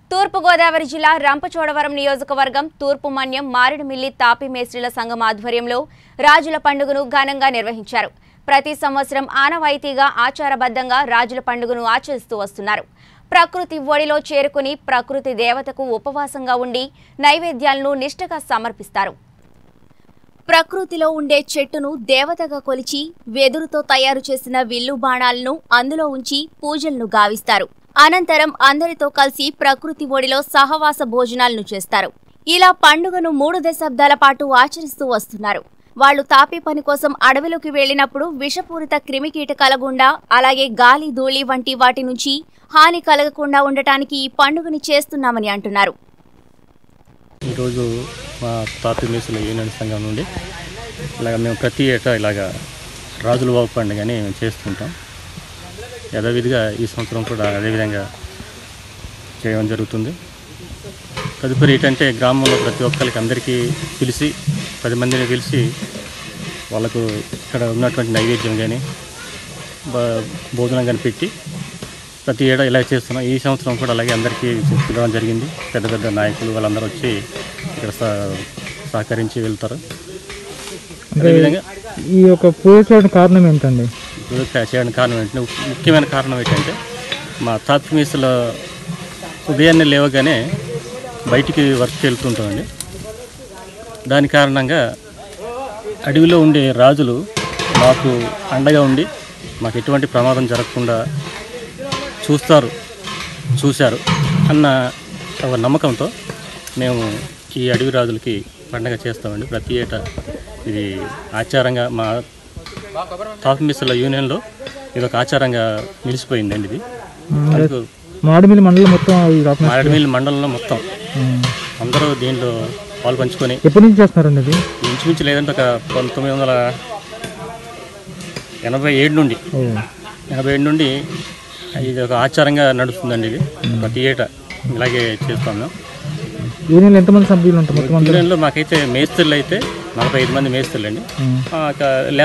తూర్పుగోదావరి జిల్లా రంపచోడవరం నియోజకవర్గం తూర్పు మన్యం మారేడుమిల్లి తాపి మేస్త్రీల సంఘం ఆధ్వర్యంలో రాజుల పండుగను ఘనంగా నిర్వహించారు ప్రతి సంవత్సరం ఆనవాయితీగా ఆచారబద్ధంగా రాజుల పండుగను ఆచరిస్తూ వస్తున్నారు ప్రకృతి ఒడిలో చేరుకుని ప్రకృతి దేవతకు ఉపవాసంగా ఉండి నైవేద్యాలను నిష్ఠగా సమర్పిస్తారు ప్రకృతిలో ఉండే చెట్టును దేవతగా కొలిచి వెదురుతో తయారు చేసిన విల్లు బాణాలను అందులో ఉంచి పూజలను గావిస్తారు అనంతరం అందరితో కలిసి ప్రకృతి ఒడిలో సహవాస భోజనాలను చేస్తారు ఇలా పండుగను మూడు దశాబ్దాల పాటు ఆచరిస్తూ వస్తున్నారు వాళ్ళు తాపీ పని కోసం అడవిలోకి వెళ్ళినప్పుడు విషపూరిత క్రిమికీటకాల గుండా అలాగే గాలి ధూళి వంటి వాటి నుంచి హాని కలగకుండా ఉండటానికి ఈ పండుగని చేస్తున్నామని అంటున్నారు ఈరోజు మా తాపీ మేసుల యూనియన్ సంఘం నుండి ఇలాగ మేము ప్రతి ఏటా ఇలాగ రాజుల బాబు పండుగని మేము చేస్తుంటాం యథావిధిగా ఈ సంవత్సరం కూడా అదేవిధంగా చేయడం జరుగుతుంది తదుపరి ఏంటంటే గ్రామంలో ప్రతి ఒక్కరికి అందరికీ పిలిచి పది మందిని పిలిచి వాళ్ళకు ఇక్కడ ఉన్నటువంటి నైవేద్యం కానీ బ- భోజనం కానీ పెట్టి ప్రతి ఏడా ఇలా చేస్తున్నాం ఈ సంవత్సరం కూడా అలాగే అందరికీ పిలవడం జరిగింది పెద్ద పెద్ద నాయకులు వాళ్ళందరూ వచ్చి ఇక్కడ సహ- సహకరించి వెళ్తారు అదేవిధంగా ఈ యొక్క పూజ చేయడానికి కారణం ఏంటండి ఇప్పుడు చేయడానికి కారణం ఏంటంటే ముఖ్యమైన కారణం ఏంటంటే మా తాత్మీసుల ఉదయాన్నే లేవగానే బయటికి వర్క్కి వెళ్తుంటామండి దాని కారణంగా అడవిలో ఉండే రాజులు మాకు అండగా ఉండి మాకు ఎటువంటి ప్రమాదం జరగకుండా చూస్తారు చూశారు అన్న ఒక నమ్మకంతో మేము ఈ అడవి రాజులకి పండగ చేస్తామండి ప్రతి ఏటా ఇది ఆచారంగా మా తాపమిస్సుల యూనియన్లో ఇది ఒక ఆచారంగా నిలిచిపోయిందండి ఇది అందుకు మాడిమిల్లి మండలం మొత్తం ఈ రకం మారేడుమిల్లి మండలంలో మొత్తం ఉమ్. అందరూ దీంట్లో పాలు పంచుకొని ఎప్పటి నుంచి చేస్తున్నారండి ఇది ఇంచుమించు లేదంటే ఒక పంతొమ్మిది వందల ఎనభై ఏడు నుండి ఓ ఎనభై ఏడు నుండి ఇది ఒక ఆచారంగా నడుస్తుందండి ఇది ప్రతి ఏటా ఇలాగే చేస్తాం మేము యూనియన్లో ఎంతమంది సభ్యులు ఉంటారు మొత్తం అందరూ యూనియన్లో మాకైతే మేస్త్రులు అయితే నలభై ఐదు మంది మేస్త్రులు అండి ఉమ్. ఆ, ఒక